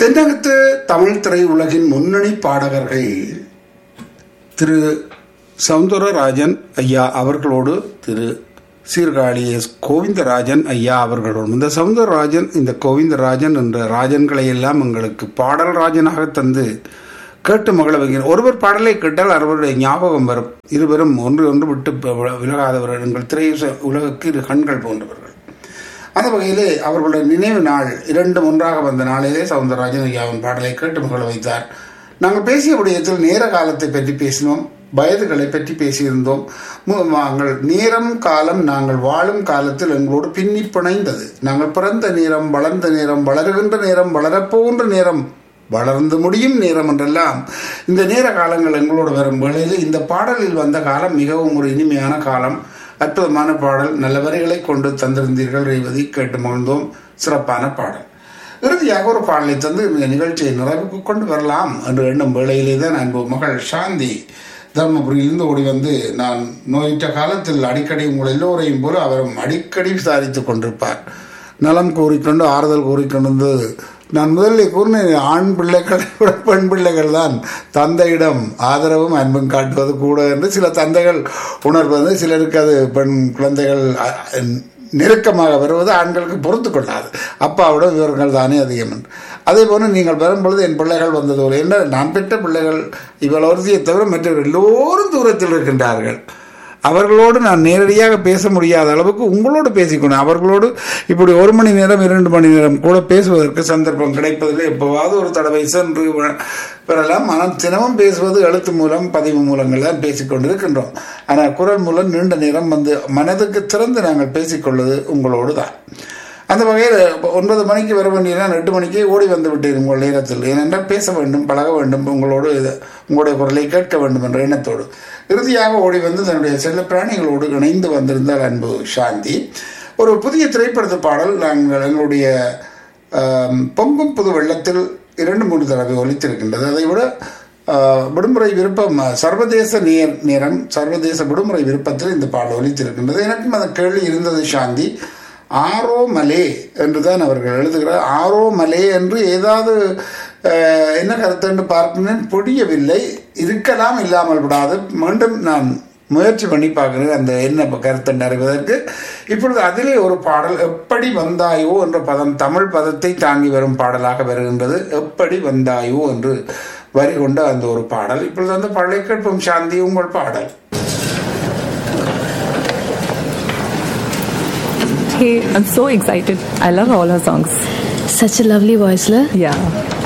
தென்னகத்து தமிழ் திரையுலகின் முன்னணி பாடகர்கள் திரு சவுந்தரராஜன் ஐயா அவர்களோடு திரு சீர்காழி எஸ் கோவிந்தராஜன் ஐயா அவர்களோடும் இந்த சவுந்தரராஜன் இந்த கோவிந்தராஜன் என்ற ராஜன்களை எல்லாம் எங்களுக்கு பாடல் ராஜனாக தந்து கேட்டு மகள வைக்கிறேன் ஒருவர் பாடலை கேட்டால் அவருடைய ஞாபகம் வரும் இருவரும் ஒன்று ஒன்று விட்டு ப- விலகாதவர்கள் எங்கள் திரை உலகுக்கு இரு கண்கள் போன்றவர்கள் அந்த வகையிலே அவர்களுடைய நினைவு நாள் இரண்டும் ஒன்றாக வந்த நாளிலே சவுந்தரராஜன் ஐயாவின் பாடலை கேட்டு மகள வைத்தார் நாங்கள் பேசிய விடயத்தில் நேர காலத்தை பற்றி பேசினோம் வயதுகளை பற்றி பேசியிருந்தோம் மு- நாங்கள் நேரம் காலம் நாங்கள் வாழும் காலத்தில் எங்களோடு பின்னி பிணைந்தது நாங்கள் பிறந்த நேரம் வளர்ந்த நேரம் வளருகின்ற நேரம் வளரப்போகின்ற நேரம் வளர்ந்து முடியும் நேரம் என்றெல்லாம் இந்த நேர காலங்கள் எங்களோடு வரும் வேளையில் இந்த பாடலில் வந்த காலம் மிகவும் ஒரு இனிமையான காலம் அற்புதமான பாடல் நல்ல வரிகளை கொண்டு தந்திருந்தீர்கள் ரேவதி கேட்டு மகிழ்ந்தோம் சிறப்பான பாடல் இறுதியாக ஒரு பாடலை தந்து இந்த நிகழ்ச்சியை நிறைவுக்கு கொண்டு வரலாம் என்று எண்ணும் வேளையிலே தான் அன்பு மகள் சாந்தி தர்மபுரியிலிருந்து ஓடி வந்து நான் நோயிட்ட காலத்தில் அடிக்கடி உங்கள் எல்லோரையும் போல அவரும் அடிக்கடி விசாரித்துக் கொண்டிருப்பார் நலம் கூறிக்கொண்டு ஆறுதல் கூறிக்கொண்டு வந்து நான் முதலில் கூறினேன் ஆண் பிள்ளைகளை விட பெண் பிள்ளைகள் தான் தந்தையிடம் ஆதரவும் அன்பும் காட்டுவது கூட என்று சில தந்தைகள் உணர்வது சிலருக்கு அது பெண் குழந்தைகள் அ, நெருக்கமாக வருவது ஆண்களுக்கு பொறுத்து கொள்ளாது அப்பாவோட விவரங்கள் தானே அதிகம் என்று அதே போல நீங்கள் வரும்பொழுது என் பிள்ளைகள் வந்தது போல என்ன நான் பெற்ற பிள்ளைகள் இவள் ஒருத்தியை தவிர மற்றவர்கள் எல்லோரும் தூரத்தில் இருக்கின்றார்கள் அவர்களோடு நான் நேரடியாக பேச முடியாத அளவுக்கு உங்களோடு பேசிக்கணும் அவர்களோடு இப்படி ஒரு மணி நேரம் இரண்டு மணி நேரம் கூட பேசுவதற்கு சந்தர்ப்பம் கிடைப்பதில்லை எப்போவாவது ஒரு தடவை சென்று வ- பெறலாம் ஆனால் தினமும் பேசுவது எழுத்து மூலம் பதிவு மூலங்கள் தான் பேசிக்கொண்டிருக்கின்றோம் ஆனால் குரல் மூலம் நீண்ட நேரம் வந்து மனதுக்கு திறந்து நாங்கள் பேசிக்கொள்வது உங்களோடு தான் அந்த வகையில் இப்ப ஒன்பது மணிக்கு வர வேண்டிய நான் எட்டு மணிக்கே ஓடி வந்து விட்டேன் உங்கள் நேரத்தில் ஏனென்றால் பேச வேண்டும் பழக வேண்டும் உங்களோடு இது- உங்களுடைய குரலை கேட்க வேண்டும் என்ற எண்ணத்தோடு இறுதியாக ஓடி வந்து தன்னுடைய செல்ல பிராணிகளோடு இணைந்து வந்திருந்தால் அன்பு சாந்தி ஒரு புதிய திரைப்படத்து பாடல் நாங்கள் எங்களுடைய ஆம், பொங்கும் புது வெள்ளத்தில் இரண்டு மூன்று தடவை ஒலித்திருக்கின்றது அதை விட ஆ, விடுமுறை விருப்பம் ஆ, சர்வதேச நேர் நேரம் சர்வதேச விடுமுறை விருப்பத்தில் இந்த பாடல் ஒலித்திருக்கின்றது எனக்கும் அந்த கேள்வி இருந்தது சாந்தி ஆரோ மலே என்று தான் அவர்கள் எழுதுகிறார் ஆரோ மலே என்று ஏதாவது அஹ், என்ன கருத்து என்று பார்க்கிறேன் புரியவில்லை இருக்கலாம் இல்லாமல் விடாது மீண்டும் நான் முயற்சி பண்ணி பார்க்கிறேன் அந்த என்ன கருத்து அறிவதற்கு இப்பொழுது அதிலே ஒரு பாடல் எப்படி வந்தாயோ என்ற பதம் தமிழ் பதத்தை தாங்கி வரும் பாடலாக வருகின்றது எப்படி வந்தாயோ என்று வரி கொண்ட அந்த ஒரு பாடல் இப்பொழுது அந்த பாடலை கேட்போம் சாந்தி உங்கள் பாடல் Hey, I'm so excited. I love all her songs. Such a lovely voice, la? Yeah.